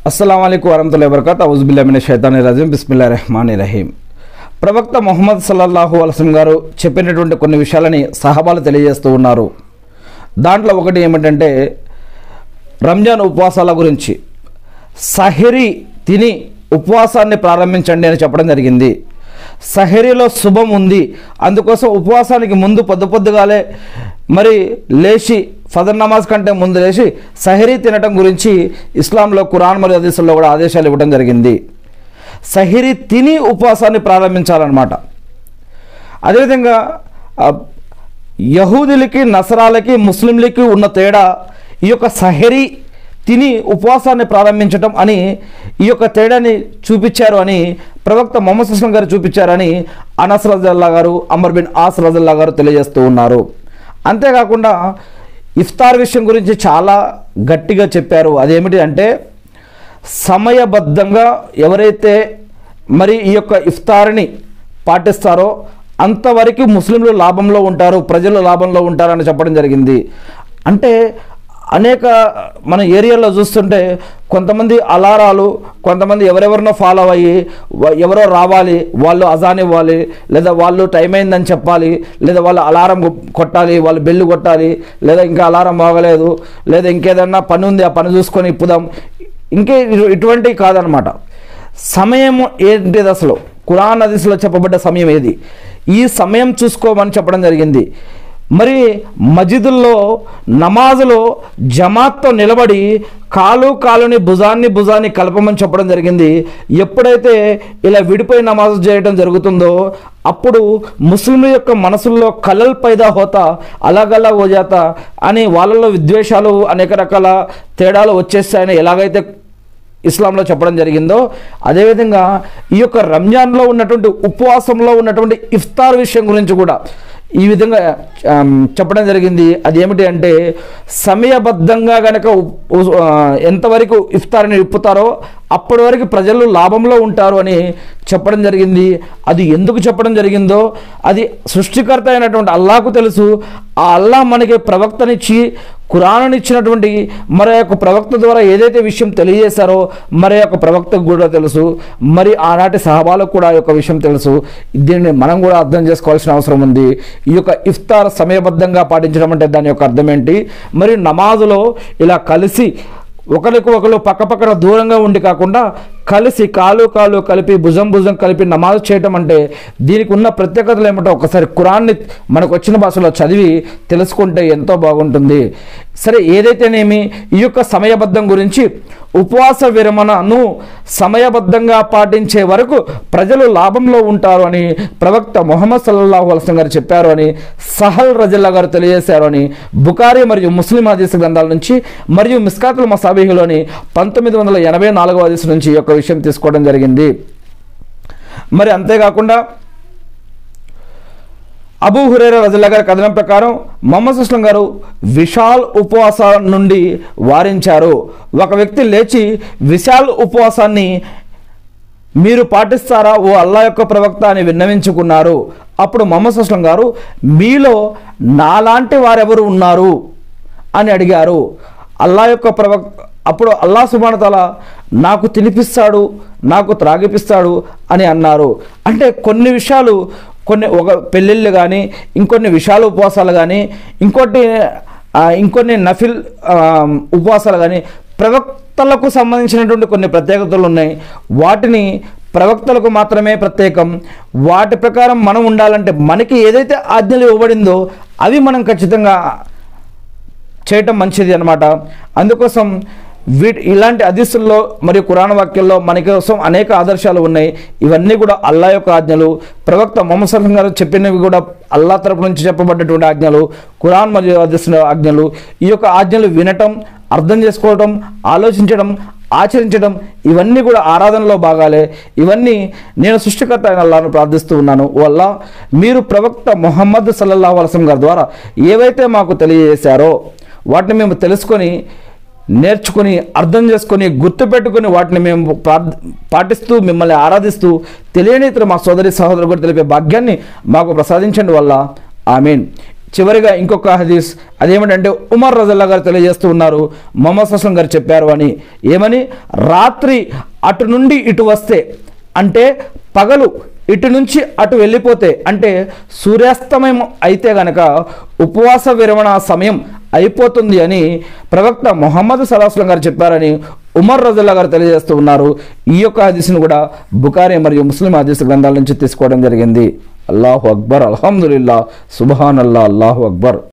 అస్సలం అయికు వరహతుల్లా వరకత్ అవుజుబిల్లామిన షైతాని రజీం బిస్మిల్లా రెహమాన్ రహీం ప్రవక్త మొహమ్మద్ సల్లల్లాహు అలసం గారు చెప్పినటువంటి కొన్ని విషయాలని సహబాలు తెలియజేస్తూ ఉన్నారు దాంట్లో ఒకటి ఏమిటంటే రంజాన్ ఉపవాసాల గురించి సహరి తిని ఉపవాసాన్ని ప్రారంభించండి అని చెప్పడం జరిగింది సహరీలో శుభం ఉంది అందుకోసం ఉపవాసానికి ముందు పొద్దు పొద్దుగాలే మరి లేచి ఫదర్ నమాజ్ కంటే ముందు లేచి సహరీ తినటం గురించి ఇస్లాంలో ఖురాన్ మరియు హదీసుల్లో కూడా ఆదేశాలు ఇవ్వడం జరిగింది సహరీ తిని ఉపవాసాన్ని ప్రారంభించాలన్నమాట అదేవిధంగా ఆ, యహూదులకి నసరాలకి ముస్లింలకి ఉన్న తేడా ఈ యొక్క సహరీ తిని ఉపవాసాన్ని ప్రారంభించటం అని ఈ యొక్క తేడాని చూపించారు అని ప్రవక్త మొహమ్మద్ సుస్లం గారు చూపించారని అనస్ రజల్లా గారు అమర్ బిన్ ఆస్ రజల్లా గారు తెలియజేస్తూ ఉన్నారు అంతేకాకుండా ఇఫ్తార్ విషయం గురించి చాలా గట్టిగా చెప్పారు అదేమిటి అంటే సమయబద్ధంగా ఎవరైతే మరి ఈ యొక్క ఇఫ్తార్ని పాటిస్తారో అంతవరకు ముస్లింలు లాభంలో ఉంటారు ప్రజలు లాభంలో ఉంటారని చెప్పడం జరిగింది అంటే అనేక మన ఏరియాలో చూస్తుంటే కొంతమంది అలారాలు కొంతమంది ఎవరెవరినో ఫాలో అయ్యి వ- ఎవరో రావాలి వాళ్ళు అజాన్ ఇవ్వాలి లేదా వాళ్ళు టైం అయిందని చెప్పాలి లేదా వాళ్ళు అలారం కొ- కొట్టాలి వాళ్ళు బెల్లు కొట్టాలి లేదా ఇంకా అలారం బాగలేదు లేదా ఇంకేదన్నా పని ఉంది ఆ పని చూసుకొని ఇప్పుదాం ఇంకే ఇటు- ఇటువంటివి కాదనమాట సమయం ఏంటిది అసలు కురాన్ హదీస్లో చెప్పబడ్డ సమయం ఏది ఈ సమయం చూసుకోమని చెప్పడం జరిగింది మరి మజిదుల్లో నమాజులో జమాత్తో నిలబడి కాలు కాలుని భుజాన్ని భుజాన్ని కలపమని చెప్పడం జరిగింది ఎప్పుడైతే ఇలా విడిపోయి నమాజు చేయడం జరుగుతుందో అప్పుడు ముస్లింల యొక్క మనసుల్లో కలల్ పైదా హోతా అలాగలా ఓ జాత అని వాళ్ళలో విద్వేషాలు అనేక రకాల తేడాలు వచ్చేస్తాయని ఎలాగైతే ఇస్లాంలో చెప్పడం జరిగిందో అదేవిధంగా ఈ యొక్క రంజాన్లో ఉన్నటువంటి ఉపవాసంలో ఉన్నటువంటి ఇఫ్తార్ విషయం గురించి కూడా ఈ విధంగా ఆమ్, చెప్పడం జరిగింది అది ఏమిటి అంటే సమయబద్ధంగా గనక ఉ- ఉ- ఆ, ఎంతవరకు ఇఫ్తార్ని ఇప్పుతారో అప్పటి వరకు ప్రజలు లాభంలో ఉంటారు అని చెప్పడం జరిగింది అది ఎందుకు చెప్పడం జరిగిందో అది సృష్టికర్త అయినటువంటి అల్లాకు తెలుసు ఆ అల్లా మనకి ప్రవక్తనిచ్చి ఖురాను ఇచ్చినటువంటి మరి యొక్క ప్రవక్త ద్వారా ఏదైతే విషయం తెలియజేశారో మరి యొక్క ప్రవక్తకు కూడా తెలుసు మరి ఆనాటి సహబాలకు కూడా ఈ యొక్క విషయం తెలుసు దీన్ని మనం కూడా అర్థం చేసుకోవాల్సిన అవసరం ఉంది ఈ యొక్క ఇఫ్తార్ సమయబద్ధంగా పాటించడం అంటే దాని యొక్క అర్థం ఏంటి మరి నమాజులో ఇలా కలిసి ఒకరికి ఒకరు పక్కపక్కన దూరంగా ఉండి కాకుండా కలిసి కాలు కాలు కలిపి భుజం భుజం కలిపి నమాజ్ చేయటం అంటే దీనికి ఉన్న ప్రత్యేకతలు ఏమిటో ఒకసారి ఖురాన్ని మనకు వచ్చిన భాషలో చదివి తెలుసుకుంటే ఎంతో బాగుంటుంది సరే ఏదైతేనేమి ఈ యొక్క సమయబద్ధం గురించి ఉపవాస విరమణను సమయబద్ధంగా పాటించే వరకు ప్రజలు లాభంలో ఉంటారు అని ప్రవక్త మొహమ్మద్ సల్లల్లాహు అలసం గారు చెప్పారు అని సహల్ రజల్లా గారు తెలియజేశారు అని బుకారి మరియు ముస్లిం హదీస్ గ్రంథాల నుంచి మరియు మిస్కాతుల్ మసాబీహులోని పంతొమ్మిది వందల ఎనభై నాలుగవ హదీస్ నుంచి ఈ యొక్క విషయం తీసుకోవడం జరిగింది మరి అంతేకాకుండా అబూ హురేరా రజల్లా గారి కథనం ప్రకారం మొహమ్మద్ సుస్లం గారు విశాల్ ఉపవాసాల నుండి వారించారు ఒక వ్యక్తి లేచి విశాల్ ఉపవాసాన్ని మీరు పాటిస్తారా ఓ అల్లా యొక్క ప్రవక్త అని విన్నవించుకున్నారు అప్పుడు మొహమ్మద్ సుస్లం గారు మీలో నాలాంటి వారెవరు ఉన్నారు అని అడిగారు అల్లా యొక్క ప్రవక్త అప్పుడు అల్లా సుబానతల నాకు తినిపిస్తాడు నాకు త్రాగిపిస్తాడు అని అన్నారు అంటే కొన్ని విషయాలు కొన్ని ఒక పెళ్ళిళ్ళు కానీ ఇంకొన్ని విషయాల ఉపవాసాలు కానీ ఇంకోటి ఆ, ఇంకొన్ని నఫిల్ ఆ, ఉపవాసాలు కానీ ప్రవక్తలకు సంబంధించినటువంటి కొన్ని ప్రత్యేకతలు ఉన్నాయి వాటిని ప్రవక్తలకు మాత్రమే ప్రత్యేకం వాటి ప్రకారం మనం ఉండాలంటే మనకి ఏదైతే ఆజ్ఞలు ఇవ్వబడిందో అవి మనం ఖచ్చితంగా చేయటం మంచిది అనమాట అందుకోసం వీటి ఇలాంటి అదిస్తుల్లో మరియు కురాణ వాక్యాల్లో మన కోసం అనేక ఆదర్శాలు ఉన్నాయి ఇవన్నీ కూడా అల్లా యొక్క ఆజ్ఞలు ప్రవక్త మొహమ్మద్ సల్లం గారు చెప్పినవి కూడా అల్లా తరపు నుంచి చెప్పబడ్డటువంటి ఆజ్ఞలు కురాన్ మరియు అదిస్తున్న ఆజ్ఞలు ఈ యొక్క ఆజ్ఞలు వినటం అర్థం చేసుకోవటం ఆలోచించడం ఆచరించడం ఇవన్నీ కూడా ఆరాధనలో భాగాలే ఇవన్నీ నేను సృష్టికర్త అయిన అల్లాను ప్రార్థిస్తూ ఉన్నాను ఓ అల్లా మీరు ప్రవక్త మొహమ్మద్ సల్లల్లాహు అలసం గారి ద్వారా ఏవైతే మాకు తెలియజేశారో వాటిని మేము తెలుసుకొని నేర్చుకుని అర్థం చేసుకొని గుర్తుపెట్టుకుని వాటిని మేము ప్రార్థ పాటిస్తూ మిమ్మల్ని ఆరాధిస్తూ తెలియని ఇతర మా సోదరి సహోదరు కూడా తెలిపే భాగ్యాన్ని మాకు ప్రసాదించండి వల్ల ఐ మీన్ చివరిగా ఇంకొక హదీస్ అదేమిటంటే ఉమర్ రజల్లా గారు తెలియజేస్తూ ఉన్నారు మొహమ్మద్ అస్లం గారు చెప్పారు అని ఏమని రాత్రి అటు నుండి ఇటు వస్తే అంటే పగలు ఇటు నుంచి అటు వెళ్ళిపోతే అంటే సూర్యాస్తమయం అయితే గనక ఉపవాస విరమణ సమయం అయిపోతుంది అని ప్రవక్త మొహమ్మద్ సలాహస్లం గారు చెప్పారని ఉమర్ రజల్లా గారు తెలియజేస్తూ ఉన్నారు ఈ యొక్క హదీస్ను కూడా బుకారి మరియు ముస్లిం హదీస్ గ్రంథాల నుంచి తీసుకోవడం జరిగింది అల్లాహు అక్బర్ అల్హమ్దుల్లా సుబహాన్ అల్లా అల్లాహు అక్బర్